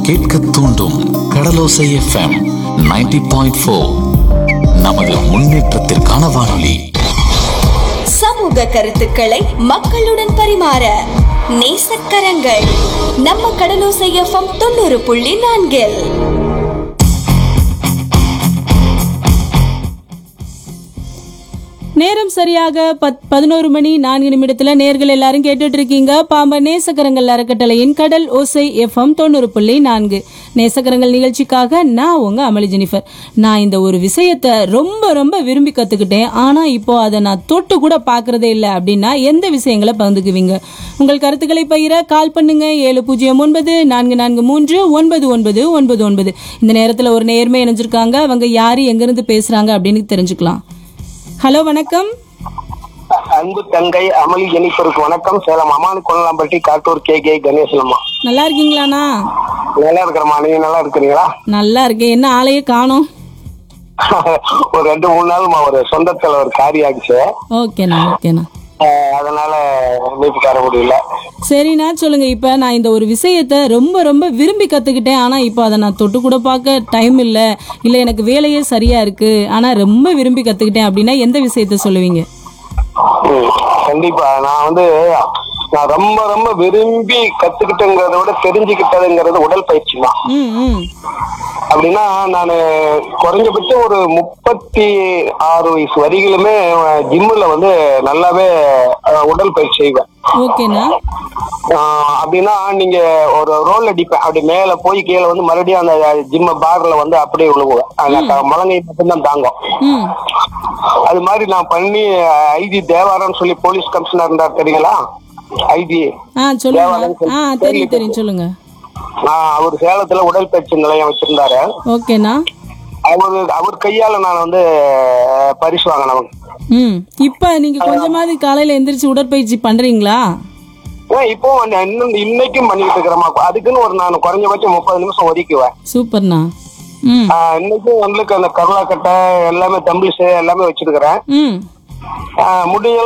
கேட்க தூண்டும் கடலோசை FM 90.4 point four நமது முன்னேற்றத்திற்கான வானொலி சமூக கருத்துக்களை மக்களுடன் பரிமாற நேசக்கரங்கள் நம்ம கடலோசை எஃப்எம் தொண்ணூறு புள்ளி நான்கில் நேரம் சரியாக பத் பதினோரு மணி நான்கு நிமிடத்துல நேர்கள் எல்லாரும் கேட்டுட்டு இருக்கீங்க பாம்பன் நேசக்கரங்கள் அறக்கட்டளையின் கடல் ஓசை எஃப்எம் தொண்ணூறு புள்ளி நான்கு நேசக்கரங்கள் நிகழ்ச்சிக்காக நான் உங்க அமளி ஜெனிஃபர் நான் இந்த ஒரு விஷயத்த ரொம்ப ரொம்ப விரும்பி கத்துக்கிட்டேன் ஆனா இப்போ அதை நான் தொட்டு கூட பாக்குறதே இல்லை அப்படின்னா எந்த விஷயங்களை பகிர்ந்துக்குவீங்க உங்கள் கருத்துக்களை பகிர கால் பண்ணுங்க ஏழு பூஜ்ஜியம் ஒன்பது நான்கு நான்கு மூன்று ஒன்பது ஒன்பது ஒன்பது ஒன்பது இந்த நேரத்துல ஒரு நேர்மை இணைஞ்சிருக்காங்க அவங்க யாரு எங்கிருந்து பேசுறாங்க அப்படின்னு தெரிஞ்சுக்கலாம் ஹலோ வணக்கம் அன்பு தங்கை அமளி ஜெனிஃபருக்கு வணக்கம் சேலம் அமானு கொல்லம்பட்டி காட்டூர் கே கே கணேசனம்மா நல்லா இருக்கீங்களாண்ணா நல்லா இருக்கிறம்மா நீங்க நல்லா இருக்கிறீங்களா நல்லா இருக்கேன் என்ன ஆளையே காணோம் ஒரு ரெண்டு மூணு நாள்மா ஒரு சொந்தத்துல ஒரு காரியம் ஆச்சு ஓகேண்ணா ஓகேண்ணா அஹ் அதனால மீட்டு தர முடியல சரிண்ணா சொல்லுங்க இப்ப நான் இந்த ஒரு விஷயத்த ரொம்ப ரொம்ப விரும்பி கத்துக்கிட்டேன் ஆனா இப்போ அதை நான் தொட்டு கூட பார்க்க டைம் இல்ல இல்ல எனக்கு வேலையே சரியா இருக்கு ஆனா ரொம்ப விரும்பி கத்துக்கிட்டேன் அப்படின்னா எந்த விஷயத்த சொல்லுவீங்க ம், கண்டிப்பா நான் வந்து நான் ரொம்ப ரொம்ப விரும்பி கத்துக்கிட்டேங்கிறத விட தெரிஞ்சுக்கிட்டதுங்கிறது உடல் பயிற்சி தான் ம் ம் அப்படின்னா நான் குறைஞ்சபட்சம் ஒரு முப்பத்தி ஆறு வயசு வரையிலுமே ஜிம்மில் வந்து நல்லாவே அஹ், உடல் பயிற்சி செய்வேன் ஓகேண்ணா ஆஹ் அப்படின்னா நீங்க ஒரு ரோல் அடிப்பேன் அப்படி மேல போய் கீழே வந்து மறுபடியும் அந்த ஜிம்ம பார்ல வந்து அப்படியே விழுவுவேன் அந்த க- முழங்கை மட்டும்தான் தாங்கும் ம் அது மாதிரி நான் பண்ணி ஐஜி தேவாரம்னு சொல்லி போலீஸ் கமிஷனர் இருந்தார் தெரியுங்களா ஐஜி ஆ சொல்லுங்க ஆ தெரியும் தெரியும் சொல்லுங்க அவர் சேலத்துல உடற்பயிற்சி நிலையம் வச்சிருந்தாரு ஓகேண்ணா அவரு அவர் கையால நான் வந்து அஹ், பரிசு வாங்கினவன் ம் இப்ப நீங்க கொஞ்சமாவது காலையில எந்திரிச்சு உடற்பயிற்சி பண்றீங்களா இப்போ இன்னும் இன்னைக்கும் பண்ணிட்டு இருக்கிறேம்மா அதுக்குன்னு ஒரு நான் குறைஞ்சபட்சம் முப்பது நிமிஷம் ஒதுக்குவேன் சூப்பர்ண்ணா ம் ஆஹ் இன்னைக்கும் உங்களுக்கு அந்த கருளாக்கட்டை எல்லாமே தம்பிள்ஸ் எல்லாமே வச்சிருக்கிறேன் ம் ஆஹ் முடிஞ்ச